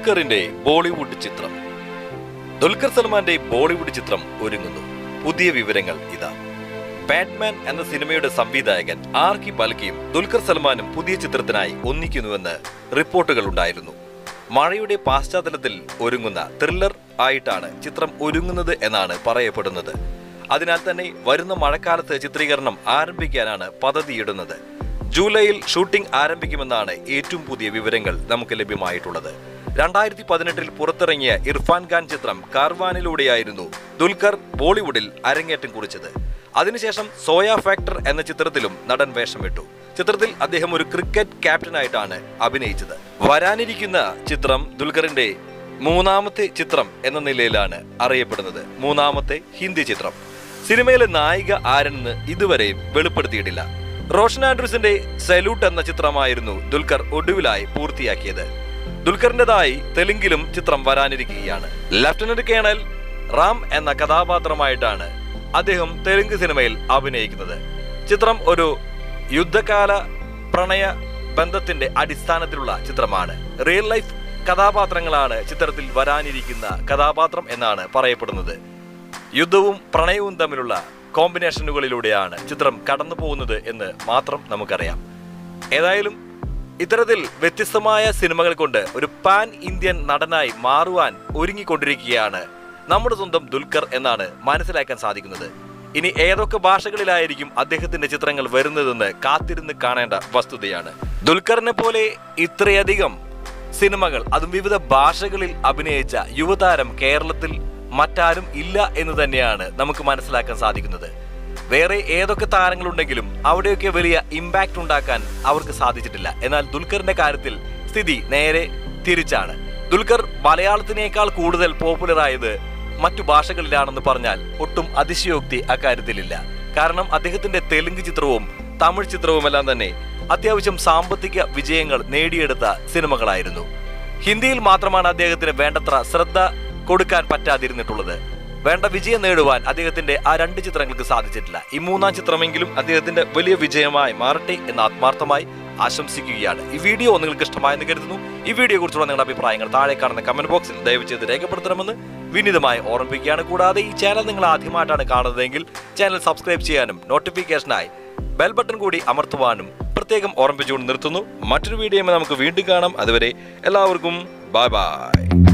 ദുൽഖറിന്റെ ബോളിവുഡ് ചിത്രം ദുൽഖർ സൽമാന്റെ ബോളിവുഡ് ചിത്രം ഒരുങ്ങുന്നു പുതിയ വിവരങ്ങൾ ഇതാ ബാറ്റ്മാൻ എന്ന സിനിമയുടെ സംവിധായകൻ ആർ കി ബൽക്കിയും ദുൽഖർ സൽമാനും പുതിയ ചിത്രത്തിനായി ഒന്നിക്കുന്നുവെന്ന് റിപ്പോർട്ടുകൾ ഉണ്ടായിരുന്നു മഴയുടെ പശ്ചാത്തലത്തിൽ ഒരുങ്ങുന്ന ത്രില്ലർ ആയിട്ടാണ് ചിത്രം ഒരുങ്ങുന്നത് എന്നാണ് പറയപ്പെടുന്നത് അതിനാൽ തന്നെ വരുന്ന മഴക്കാലത്ത് ചിത്രീകരണം ആരംഭിക്കാനാണ് പദ്ധതിയിടുന്നത് ജൂലൈയിൽ ഷൂട്ടിംഗ് ആരംഭിക്കുമെന്നാണ് ഏറ്റവും പുതിയ വിവരങ്ങൾ നമുക്ക് ലഭ്യമായിട്ടുള്ളത് രണ്ടായിരത്തി പതിനെട്ടിൽ പുറത്തിറങ്ങിയ ഇർഫാൻ ഖാൻ ചിത്രം കാർവാനിലൂടെയായിരുന്നു ദുൽഖർ ബോളിവുഡിൽ അരങ്ങേറ്റം കുറിച്ചത് അതിനുശേഷം സോയ ഫാക്ടർ എന്ന ചിത്രത്തിലും നടൻ വേഷമിട്ടു ചിത്രത്തിൽ അദ്ദേഹം ഒരു ക്രിക്കറ്റ് ക്യാപ്റ്റനായിട്ടാണ് അഭിനയിച്ചത് വരാനിരിക്കുന്ന ചിത്രം ദുൽഖറിന്റെ മൂന്നാമത്തെ ചിത്രം എന്ന നിലയിലാണ് അറിയപ്പെടുന്നത് മൂന്നാമത്തെ ഹിന്ദി ചിത്രം സിനിമയിലെ നായിക ആരെന്ന് ഇതുവരെയും വെളിപ്പെടുത്തിയിട്ടില്ല റോഷൻ ആൻഡ്രൂസിന്റെ സല്യൂട്ട് എന്ന ചിത്രമായിരുന്നു ദുൽഖർ ഒടുവിലായി പൂർത്തിയാക്കിയത് ദുൽഖറിന്റേതായി തെലുങ്കിലും ചിത്രം വരാനിരിക്കുകയാണ് ലഫ്റ്റനന്റ് കേണൽ റാം എന്ന കഥാപാത്രമായിട്ടാണ് അദ്ദേഹം തെലുങ്ക് സിനിമയിൽ അഭിനയിക്കുന്നത് ചിത്രം ഒരു യുദ്ധകാല പ്രണയ ബന്ധത്തിന്റെ അടിസ്ഥാനത്തിലുള്ള ചിത്രമാണ് റിയൽ ലൈഫ് കഥാപാത്രങ്ങളാണ് ചിത്രത്തിൽ വരാനിരിക്കുന്ന കഥാപാത്രം എന്നാണ് പറയപ്പെടുന്നത് യുദ്ധവും പ്രണയവും തമ്മിലുള്ള കോമ്പിനേഷനുകളിലൂടെയാണ് ചിത്രം കടന്നു പോകുന്നത് എന്ന് മാത്രം നമുക്കറിയാം ഏതായാലും ഇത്തരത്തിൽ വ്യത്യസ്തമായ സിനിമകൾ കൊണ്ട് ഒരു പാൻ ഇന്ത്യൻ നടനായി മാറുവാൻ ഒരുങ്ങിക്കൊണ്ടിരിക്കുകയാണ് നമ്മുടെ സ്വന്തം ദുൽഖർ എന്നാണ് മനസ്സിലാക്കാൻ സാധിക്കുന്നത് ഇനി ഏതൊക്കെ ഭാഷകളിലായിരിക്കും അദ്ദേഹത്തിന്റെ ചിത്രങ്ങൾ വരുന്നതെന്ന് കാത്തിരുന്ന് കാണേണ്ട വസ്തുതയാണ് ദുൽഖറിനെ പോലെ ഇത്രയധികം സിനിമകൾ അതും വിവിധ ഭാഷകളിൽ അഭിനയിച്ച യുവതാരം കേരളത്തിൽ മറ്റാരും ഇല്ല എന്ന് തന്നെയാണ് നമുക്ക് മനസ്സിലാക്കാൻ സാധിക്കുന്നത് വേറെ ഏതൊക്കെ താരങ്ങളുണ്ടെങ്കിലും അവിടെയൊക്കെ വലിയ ഇമ്പാക്റ്റ് ഉണ്ടാക്കാൻ അവർക്ക് സാധിച്ചിട്ടില്ല എന്നാൽ ദുൽഖറിന്റെ കാര്യത്തിൽ സ്ഥിതി നേരെ തിരിച്ചാണ് ദുൽഖർ മലയാളത്തിനേക്കാൾ കൂടുതൽ പോപ്പുലർ ആയത് മറ്റു ഭാഷകളിലാണെന്ന് പറഞ്ഞാൽ ഒട്ടും അതിശയോക്തി അക്കാര്യത്തിലില്ല കാരണം അദ്ദേഹത്തിന്റെ തെലുങ്ക് ചിത്രവും തമിഴ് ചിത്രവുമെല്ലാം തന്നെ അത്യാവശ്യം സാമ്പത്തിക വിജയങ്ങൾ നേടിയെടുത്ത സിനിമകളായിരുന്നു ഹിന്ദിയിൽ മാത്രമാണ് അദ്ദേഹത്തിന് വേണ്ടത്ര ശ്രദ്ധ കൊടുക്കാൻ പറ്റാതിരുന്നിട്ടുള്ളത് വേണ്ട വിജയം നേടുവാൻ അദ്ദേഹത്തിന്റെ ആ രണ്ട് ചിത്രങ്ങൾക്ക് സാധിച്ചിട്ടില്ല ഈ മൂന്നാം ചിത്രമെങ്കിലും അദ്ദേഹത്തിന്റെ വലിയ വിജയമായി മാറട്ടെ എന്ന് ആത്മാർത്ഥമായി ആശംസിക്കുകയാണ് ഈ വീഡിയോ നിങ്ങൾക്ക് ഇഷ്ടമായെന്ന് കരുതുന്നു ഈ വീഡിയോ കുറിച്ചുള്ള നിങ്ങളുടെ അഭിപ്രായങ്ങൾ താഴെ കാണുന്ന കമന്റ് ബോക്സിൽ ദയവ് ചെയ്ത് രേഖപ്പെടുത്തണമെന്ന് വിനീതമായി ഓർമ്മിപ്പിക്കുകയാണ് കൂടാതെ ഈ ചാനൽ നിങ്ങൾ ആദ്യമായിട്ടാണ് കാണുന്നതെങ്കിൽ ചാനൽ സബ്സ്ക്രൈബ് ചെയ്യാനും നോട്ടിഫിക്കേഷനായി ബെൽ ബട്ടൺ കൂടി അമർത്തുവാനും പ്രത്യേകം ഓർമ്മിപ്പിച്ചുകൊണ്ട് നിർത്തുന്നു മറ്റൊരു വീഡിയോ നമുക്ക് വീണ്ടും കാണാം അതുവരെ എല്ലാവർക്കും ബൈ ബൈ